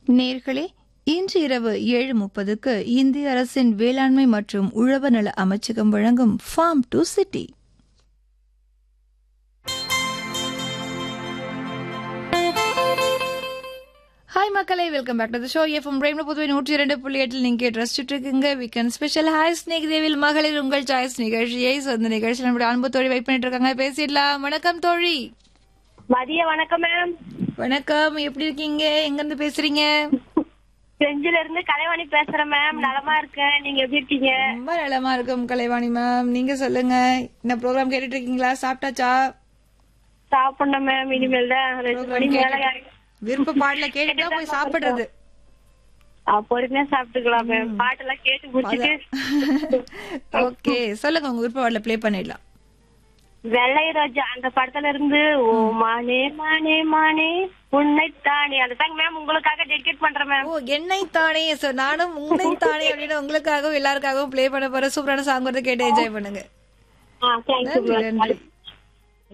நேர்களே இன்று இரவு ஏழு முப்பதுக்கு இந்திய அரசின் வேளாண்மை மற்றும் உழவர் நல அமைச்சகம் வழங்கும் ஃபார்ம் டு சிட்டி ஹாய் மக்களே welcome back to the show F M பிரேம் புதுவை நூற்றி இரண்டு புள்ளி எட்டில் நீங்க ரசிச்சுட்டு இருக்கீங்க வீக்கெண்ட் ஸ்பெஷல் ஹாய் ஸ்னேக் தேவில் மகளிர் உங்கள் சாய்ஸ் நிகழ்ச்சியை ஸோ இந்த நிகழ்ச்சியில் நம்மளுடைய அன்பு தோழி வெயிட் பண்ணிட்டு இருக்காங்க பேசிடலாம் வணக்கம் தோழி மதிய வணக்கம் மேம் வணக்கம் எப்படி இருக்கீங்க எங்க இருந்து பேசுறீங்க செஞ்சில இருந்து கலைவாணி பேசுறேன் மேம் நலமா இருக்கேன் நீங்க எப்படி இருக்கீங்க ரொம்ப நலமா இருக்கும் கலைவாணி மேம் நீங்க சொல்லுங்க இந்த ப்ரோக்ராம் கேட்டுட்டு இருக்கீங்களா சாப்பிட்டாச்சா சாப்பிடணும் மேம் இனிமேல் தான் ரெண்டு மணி மேல விருப்ப பாடல கேட்டுட்டா போய் சாப்பிடுறது ஆ, பொறுமையா சாப்பிட்டுக்கலாம் மேம் பாட்டெல்லாம் கேட்டு முடிச்சிட்டு ஓகே சொல்லுங்க உங்க விருப்ப பாடல ப்ளே பண்ணிடலாம் வெள்ளை ரோஜா அந்த படத்துல இருந்து ஓ மானே மானே மானே உன்னைத்தானே அந்த சாங் மேம் உங்களுக்காக டெடிகேட் பண்றேன் மேம் ஓ என்னை தானே சார் நானும் உன்னை தானே அப்படின்னு உங்களுக்காகவும் எல்லாருக்காகவும் ப்ளே பண்ண போற சூப்பரான சாங் வந்து கேட்டு என்ஜாய் பண்ணுங்க ஆ தேங்க்யூ நன்றி மேம் நன்றி